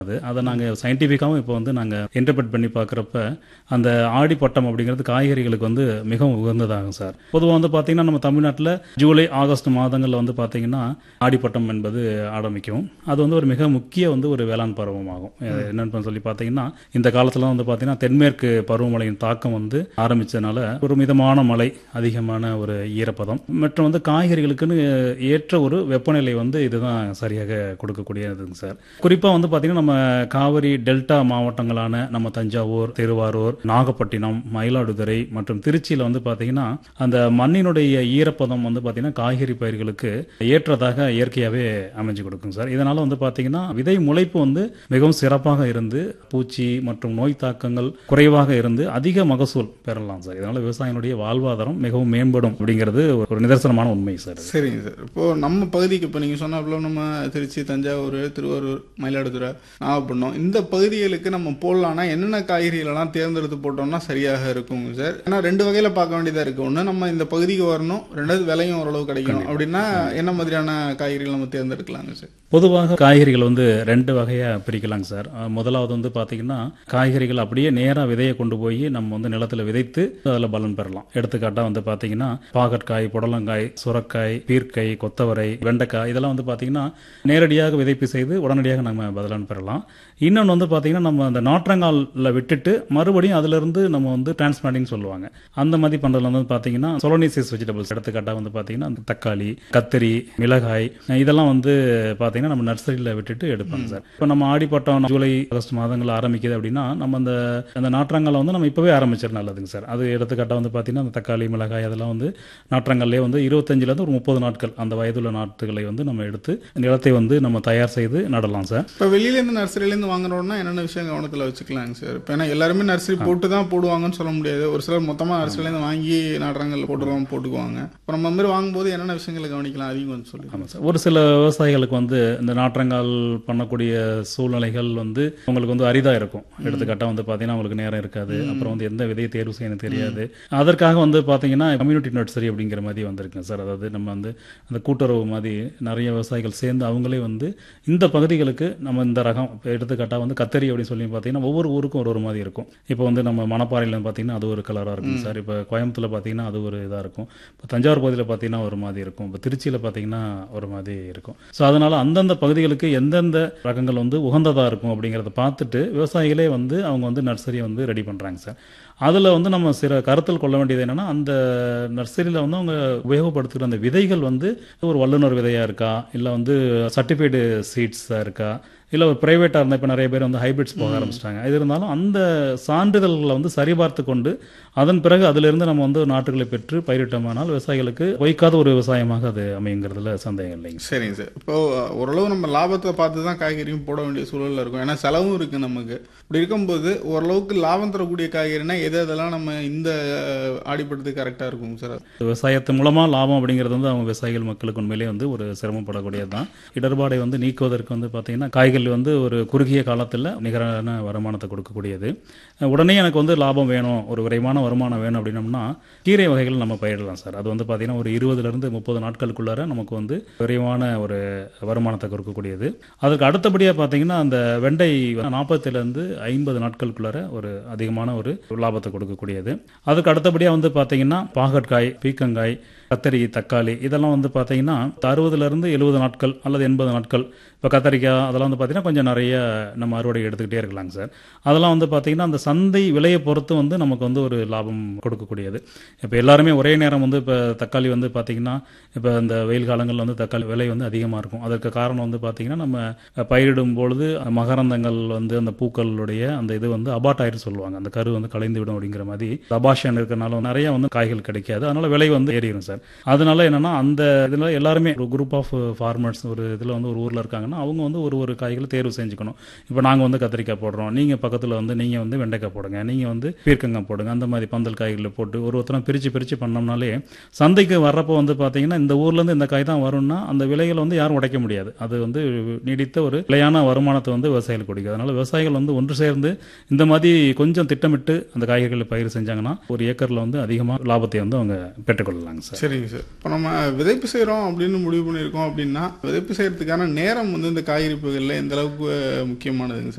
அது அதை நாங்கள் சயின்டிஃபிக்காகவும் இப்போ வந்து நாங்கள் இன்டர்பிரட் பண்ணி பார்க்குறப்ப அந்த ஆடிப்பட்டம் அப்படிங்கிறது காய்கறிகளுக்கு வந்து மிகவும் உகந்ததாகும் சார் பொதுவாக வந்து பார்த்தீங்கன்னா நம்ம தமிழ்நாட்டில் ஜூலை ஆகஸ்ட் மாதங்களில் வந்து பார்த்தீங்கன்னா ஆடிப்பட்டம் என்பது ஆரம்பிக்கும் அது வந்து ஒரு மிக முக்கிய வந்து ஒரு வேளாண் பருவமாகும் அது என்னன்னு சொல்லி பார்த்தீங்கன்னா இந்த காலத்தில் வந்து பார்த்தீங்கன்னா தென்மேற்கு பருவமழையின் தாக்கம் வந்து ஆரம்பிச்சதுனால ஒரு மிதமான மழை அதிகமான ஒரு ஈரப்பதம் மற்றும் வந்து காய்கறிகளுக்குன்னு ஏற்ற ஒரு வெப்பநிலை வந்து இதுதான் சரியாக கொடுக்கக்கூடியதுங்க சார் குறிப்பாக வந்து பார்த்தீங்கன்னா நம்ம காவிரி டெல்டா மாவட்டங்களான நம்ம தஞ்சாவூர் திருவாரூர் நாகப்பட்டினம் மயிலாடுதுறை மற்றும் திருச்சியில் வந்து பார்த்தீங்கன்னா அந்த மண்ணினுடைய ஈரப்பதம் வந்து பார்த்தீங்கன்னா காய்கறி பயிர்களுக்கு ஏற்றதாக இயற்கையாகவே அமைஞ்சு கொடுக்கும் சார் இதனால் வந்து பார்த்தீங்கன்னா விதை முளைப்பு வந்து மிகவும் சிறப்பாக இருந்து பூச்சி மற்றும் நோய் தாக்கங்கள் குறைவாக இருந்து அதிக மகசூல் பெறலாம் சார் இதனால் விவசாயினுடைய வாழ்வாதாரம் மிகவும் மேம்படும் அப்படிங்கிறது ஒரு நிதர்சனமான உண்மை சார் இது. சரிங்க சார் இப்போ நம்ம பகுதிக்கு இப்போ நீங்கள் சொன்னாப்புல நம்ம திருச்சி தஞ்சாவூர் திருவாரூர் மயிலாடுதுறை நாகப்பட்டினம் இந்த பகுதிகளுக்கு நம்ம போடலாம்னா என்னென்ன காய்கறிகளெல்லாம் தேர்ந்தெடுத்து போட்டோம்னா சரியாக இருக்குங்க சார் ஏன்னா ரெண்டு வகையில் பார்க்க வேண்டியதாக இருக்குது ஒன்று நம்ம இந்த பகுதிக்கு வரணும் ரெண்டாவது விலையும் ஓரளவு கிடைக்கணும் அப்படின்னா என்ன மாதிரியான காய்கறிகள் நம்ம தேர்ந்தெடுக்கலாங்க சார் பொதுவாக காய்கறிகள் வந்து ரெண்டு வகையாக பிரிக்கலாங்க சார் அஹ் முதலாவது வந்து பார்த்தீங்கன்னா காய்கறிகள் அப்படியே நேராக விதையை கொண்டு போய் நம்ம வந்து நிலத்தில் விதைத்து அதில் பலன் பெறலாம் எடுத்துக்காட்டாக வந்து பார்த்தீங்கன்னா பாகற்காய் புடலங்காய் சுரக்காய் பீர்க்காய் கொத்தவரை வெண்டைக்காய் இதெல்லாம் வந்து பார்த்தீங்கன்னா நேரடியாக விதைப்பு செய்து உடனடியாக நம்ம பலன் பெறலாம் இன்னொன்று வந்து பார்த்தீங்கன்னா நம்ம அந்த நாற்றங்காலில் விட்டுட்டு மறுபடியும் அதிலிருந்து நம்ம வந்து டிரான்ஸ்பிளான்டிங் சொல்லுவாங்க அந்த மாதிரி பண்ணுறதுல வந்து பார்த்தீங்கன்னா சொலோனிசிஸ் வெஜிடபிள்ஸ் எடுத்துக்காட்டாக வந்து பார்த்தீங்கன்னா அந்த தக்காளி கத்திரி மிளகாய் இதெல்லாம் வந்து பார்த்தீங்கன்னா நம்ம நர்சரியில் விட்டுட்டு எடுப்பாங்க சார் இப்போ நம்ம ஆடிப்பட்டம் ஜூலை ஆகஸ்ட் மாதங்கள் ஆரம்பிக்குது அப்படின்னா நம்ம அந்த அந்த நாற்றங்காலை வந்து நம்ம இப்போவே ஆரம்பிச்சிட நல்லதுங்க சார் அது எடுத்துக்காட்டாக வந்து பார்த்தீங்கன்னா அந்த தக்காளி மிளகாய் அதெல்லாம் வந்து நாற்றங்கள்லேயே வந்து இருபத்தஞ்சிலேருந்து ஒரு முப்பது நாட்கள் அந்த வயதுள்ள நாற்றுகளை வந்து நம்ம எடுத்து நிலத்தை வந்து நம்ம தயார் செய்து நடலாம் சார் இப்போ வெளியிலேருந்து நர்சரியிலேருந்து வாங்குறோம்னா என்னென்ன விஷயம் கவனத்தில் வச்சுக்கலாங்க சார் இப்போ ஏன்னா எல்லாருமே நர்சரி போட்டு தான் போடுவாங்கன்னு சொல்ல முடியாது ஒரு சிலர் மொத்தமாக நர்சரியிலேருந்து வாங்கி நாடுறாங்கல்ல போட்டுருவோம் போட்டுக்குவாங்க இப்போ நம்ம மாதிரி வாங்கும்போது என்னென்ன விஷயங்களை கவனிக்கலாம் அதையும் கொஞ்சம் சொல்லுங்க ஆமாம் சார் ஒரு சில விவசாயிகளுக்கு வந்து இந்த நாற்றங்கால் பண்ணக்கூடிய சூழ்நிலைகள் வந்து உங்களுக்கு வந்து அரிதாக இருக்கும் எடுத்துக்காட்டாக வந்து பார்த்தீங்கன்னா உங்களுக்கு நேரம் இருக்காது அப்புறம் வந்து எந்த விதையை தேர்வு செய்யணும் தெரியாது அதற்காக வந்து பார்த்தீங்கன்னா கம்யூனிட்டி நர்சரி அப்படிங்கிற மாதிரி வந்திருக்குங்க சார் அதாவது நம்ம வந்து அந்த கூட்டுறவு மாதிரி நிறைய விவசாயிகள் சேர்ந்து அவங்களே வந்து இந்த பகுதிகளுக்கு நம்ம இந்த ரகம் இப்போ எடுத்துக்காட்டாக வந்து கத்தரி அப்படின்னு சொல்லி பார்த்தீங்கன்னா ஒவ்வொரு ஊருக்கும் ஒரு ஒரு மாதிரி இருக்கும் இப்போ வந்து நம்ம மணப்பாறையில் பார்த்தீங்கன்னா அது ஒரு கலராக இருக்கும் சார் இப்போ கோயம்புத்தூர்ல பார்த்தீங்கன்னா அது ஒரு இதாக இருக்கும் இப்போ தஞ்சாவூர் பகுதியில் பார்த்தீங்கன்னா ஒரு மாதிரி இருக்கும் இப்போ திருச்சியில் பார்த்தீங்கன்னா ஒரு மாதிரி இருக்கும் ஸோ அதனால் அந்தந்த பகுதிகளுக்கு எந்தெந்த ரகங்கள் வந்து உகந்ததாக இருக்கும் அப்படிங்கிறத பார்த்துட்டு விவசாயிகளே வந்து அவங்க வந்து நர்சரியை வந்து ரெடி பண்ணுறாங்க சார் அதில் வந்து நம்ம சில கருத்தில் கொள்ள வேண்டியது என்னென்னா அந்த நர்சரியில் வந்து அவங்க உபயோகப்படுத்துகிற அந்த விதைகள் வந்து ஒரு வல்லுநர் விதையாக இருக்கா இல்லை வந்து சர்டிஃபைடு சீட்ஸாக இருக்கா இல்லை ஒரு ப்ரைவேட்டாக இருந்தால் இப்போ நிறைய பேர் வந்து ஹைபிரிட்ஸ் போக ஆரம்பிச்சிட்டாங்க இது இருந்தாலும் அந்த சான்றிதழ்களை வந்து சரிபார்த்து கொண்டு அதன் பிறகு அதிலிருந்து நம்ம வந்து நாட்டுகளை பெற்று பயிரிட்டோமானால் விவசாயிகளுக்கு பொய்க்காத ஒரு விவசாயமாக அது அமைங்கிறதுல சந்தேகம் இல்லைங்க சரிங்க சார் இப்போ ஓரளவு நம்ம லாபத்தை பார்த்து தான் காய்கறியும் போட வேண்டிய சூழல்ல இருக்கும் ஏன்னா செலவும் இருக்கு நமக்கு இப்படி இருக்கும்போது ஓரளவுக்கு லாபம் தரக்கூடிய காய்கறினா எது எதெல்லாம் நம்ம இந்த அஹ், ஆடிப்பட்டத்துக்கு கரெக்டாக இருக்குங்க சார் விவசாயத்து மூலமா லாபம் அப்படிங்கிறது வந்து அவங்க விவசாயிகள் மக்களுக்கு உண்மையிலே வந்து ஒரு சிரமப்படக்கூடியது தான் இடர்பாடை வந்து நீக்குவதற்கு வந்து பார்த்தீங்கன்னா காய்கறி வந்து ஒரு குறுகிய காலத்தில் நிகரான வருமானத்தை கொடுக்கக்கூடியது உடனே எனக்கு வந்து லாபம் வேணும் ஒரு விரைவான வருமானம் வேணும் அப்படின்னம்னா கீரை வகைகள் நம்ம பயிரிடலாம் சார் அது வந்து பார்த்தீங்கன்னா ஒரு இருபதுலேருந்து முப்பது நாட்களுக்குள்ளார நமக்கு வந்து விரைவான ஒரு வருமானத்தை கொடுக்கக்கூடியது அதற்கு அடுத்தபடியாக பார்த்தீங்கன்னா அந்த வெண்டை நாற்பத்திலேருந்து ஐம்பது நாட்களுக்குள்ளார ஒரு அதிகமான ஒரு லாபத்தை கொடுக்கக்கூடியது அதுக்கு அடுத்தபடியாக வந்து பார்த்தீங்கன்னா பாகற்காய் பீக்கங்காய் கத்தரி தக்காளி இதெல்லாம் வந்து பார்த்தீங்கன்னா அறுபதுலேருந்து எழுபது நாட்கள் அல்லது எண்பது நாட்கள் இப்போ கத்தரிக்காய் அதெல்லாம் வந்து பார்த்தீங்கன்னா கொஞ்சம் நிறைய நம்ம அறுவடை எடுத்துக்கிட்டே இருக்கலாங்க சார் அதெல்லாம் வந்து பார்த்தீங்கன்னா அந்த சந்தை விலையை பொறுத்து வந்து நமக்கு வந்து ஒரு லாபம் கொடுக்கக்கூடியது இப்போ எல்லாருமே ஒரே நேரம் வந்து இப்போ தக்காளி வந்து பார்த்தீங்கன்னா இப்போ இந்த வெயில் காலங்களில் வந்து தக்காளி விலை வந்து அதிகமாக இருக்கும் அதற்கு காரணம் வந்து பார்த்தீங்கன்னா நம்ம பயிரிடும் பொழுது மகரந்தங்கள் வந்து அந்த பூக்களுடைய அந்த இது வந்து அபாட் ஆயிட்டு சொல்லுவாங்க அந்த கரு வந்து கலைந்து விடும் அப்படிங்கிற மாதிரி அபாஷன் இருக்கிறனால நிறைய வந்து காய்கள் கிடைக்காது அதனால விலை வந்து ஏறிடும் சார் அதனால என்னன்னா அந்த இதில் எல்லாருமே ஒரு குரூப் ஆஃப் ஃபார்மர்ஸ் ஒரு இதில் வந்து ஒரு ஊரில் இருக்காங்கன்னா அவங்க வந்து ஒரு ஒரு காய்களை தேர்வு செஞ்சுக்கணும் இப்போ நாங்கள் வந்து கத்திரிக்காய் போடுறோம் நீங்கள் பக்கத்தில் வந்து நீங்கள் வந்து வெண்டைக்காய் போடுங்க நீங்கள் வந்து பீர்க்கங்காய் போடுங்க அந்த மாதிரி பந்தல் காய்களை போட்டு ஒரு ஒருத்தரம் பிரித்து பிரித்து பண்ணோம்னாலே சந்தைக்கு வர்றப்போ வந்து பார்த்தீங்கன்னா இந்த ஊர்லேருந்து இந்த காய் தான் வரும்னா அந்த விலைகளை வந்து யாரும் உடைக்க முடியாது அது வந்து நீடித்த ஒரு நிலையான வருமானத்தை வந்து விவசாயிகள் கொடுக்குது அதனால விவசாயிகள் வந்து ஒன்று சேர்ந்து இந்த மாதிரி கொஞ்சம் திட்டமிட்டு அந்த காய்கறிகளை பயிர் செஞ்சாங்கன்னா ஒரு ஏக்கரில் வந்து அதிகமாக லாபத்தை வந்து அவங்க பெற்றுக்கொள்ளலாங்க சார் சரி சரிங்க சார் இப்போ நம்ம விதைப்பு செய்கிறோம் அப்படின்னு முடிவு பண்ணியிருக்கோம் அப்படின்னா விதைப்பு செய்கிறதுக்கான நேரம் வந்து இந்த காய்கறி பகுதியில் எந்த அளவுக்கு முக்கியமானதுங்க சார்